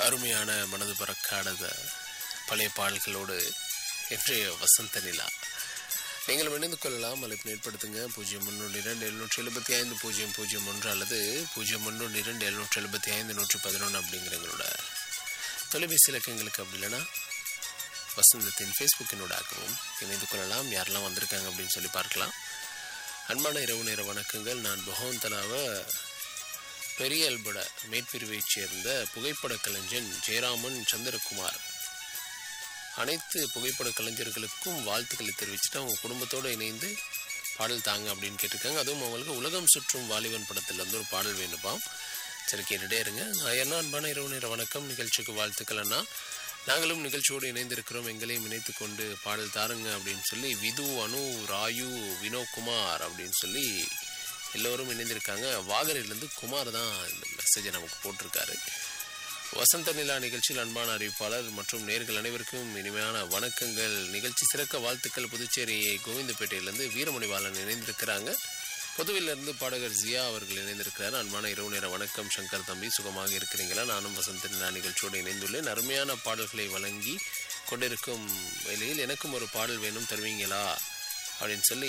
அருமையான மனது பறக்காத பழைய பாடல்களோடு இன்றைய வசந்த நிலா நீங்களும் இணைந்து கொள்ளலாம் அழைப்பு ஏற்படுத்துங்க பூஜ்ஜியம் முன்னூற்றி இரண்டு எழுநூற்றி எழுபத்தி ஐந்து பூஜ்ஜியம் பூஜ்ஜியம் ஒன்று அல்லது பூஜ்ஜியம் முன்னூற்றி இரண்டு எழுநூற்றி எழுபத்தி ஐந்து நூற்றி பதினொன்று அப்படிங்கிற எங்களோட தொலைபேசி இலக்கங்களுக்கு அப்படி இல்லைன்னா வசந்தத்தின் ஃபேஸ்புக்கினூடாகவும் இணைந்து கொள்ளலாம் யாரெல்லாம் வந்திருக்காங்க அப்படின்னு சொல்லி பார்க்கலாம் அன்பான இரவு நேர வணக்கங்கள் நான் பகவந்தலாவை பெரிய அல்பட மேற்பிரிவைச் சேர்ந்த புகைப்பட கலைஞன் ஜெயராமன் சந்திரகுமார் அனைத்து புகைப்பட கலைஞர்களுக்கும் வாழ்த்துக்களை தெரிவிச்சுட்டு அவங்க குடும்பத்தோடு இணைந்து பாடல் தாங்க அப்படின்னு கேட்டிருக்காங்க அதுவும் அவங்களுக்கு உலகம் சுற்றும் வாலிபன் படத்தில் வந்து ஒரு பாடல் வேணுப்பாம் சரி கேட்டுட்டே இருங்க நான் என்ன அன்பான இரவு நேர வணக்கம் நிகழ்ச்சிக்கு வாழ்த்துக்கள் அண்ணா நாங்களும் நிகழ்ச்சியோடு இணைந்திருக்கிறோம் எங்களையும் இணைத்து கொண்டு பாடல் தாருங்க அப்படின்னு சொல்லி விது அனு ராயு வினோகுமார் அப்படின்னு சொல்லி எல்லோரும் இணைந்திருக்காங்க வாகரிலிருந்து குமார் தான் இந்த மெசேஜை நமக்கு போட்டிருக்காரு வசந்த நிலா நிகழ்ச்சியில் அன்பான அறிவிப்பாளர் மற்றும் நேர்கள் அனைவருக்கும் இனிமையான வணக்கங்கள் நிகழ்ச்சி சிறக்க வாழ்த்துக்கள் புதுச்சேரி கோவிந்தப்பேட்டையிலிருந்து வீரமணி பாலன் இணைந்திருக்கிறாங்க பொதுவிலிருந்து பாடகர் ஜியா அவர்கள் இணைந்திருக்கிறார் அன்பான இரவு நேர வணக்கம் சங்கர் தம்பி சுகமாக இருக்கிறீங்களா நானும் வசந்த நிலா நிகழ்ச்சியோடு இணைந்துள்ளேன் அருமையான பாடல்களை வழங்கி கொண்டிருக்கும் வேளையில் எனக்கும் ஒரு பாடல் வேணும் தருவீங்களா அப்படின்னு சொல்லி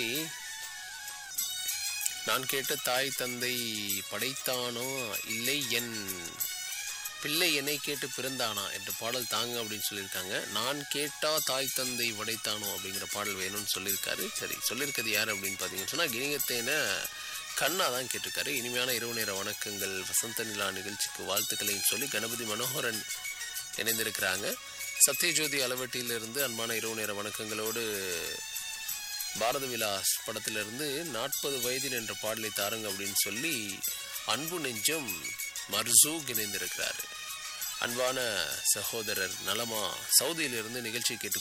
நான் கேட்ட தாய் தந்தை படைத்தானோ இல்லை என் பிள்ளை என்னை கேட்டு பிறந்தானா என்ற பாடல் தாங்க அப்படின்னு சொல்லியிருக்காங்க நான் கேட்டா தாய் தந்தை படைத்தானோ அப்படிங்கிற பாடல் வேணும்னு சொல்லியிருக்காரு சரி சொல்லியிருக்கிறது யார் அப்படின்னு பார்த்தீங்கன்னு சொன்னால் கிணிகத்தேன கண்ணா தான் கேட்டிருக்காரு இனிமையான இரவு நேர வணக்கங்கள் வசந்த நிலா நிகழ்ச்சிக்கு வாழ்த்துக்களையும் சொல்லி கணபதி மனோகரன் இணைந்திருக்கிறாங்க சத்யஜோதி அளவட்டியிலிருந்து அன்பான இரவு நேர வணக்கங்களோடு பாரத விலாஸ் படத்திலிருந்து நாற்பது வயதில் என்ற பாடலை தாருங்க அப்படின்னு சொல்லி அன்பு நெஞ்சம் மர்சூக் இணைந்திருக்கிறாரு அன்பான சகோதரர் நலமா சவுதியிலிருந்து நிகழ்ச்சி கேட்டு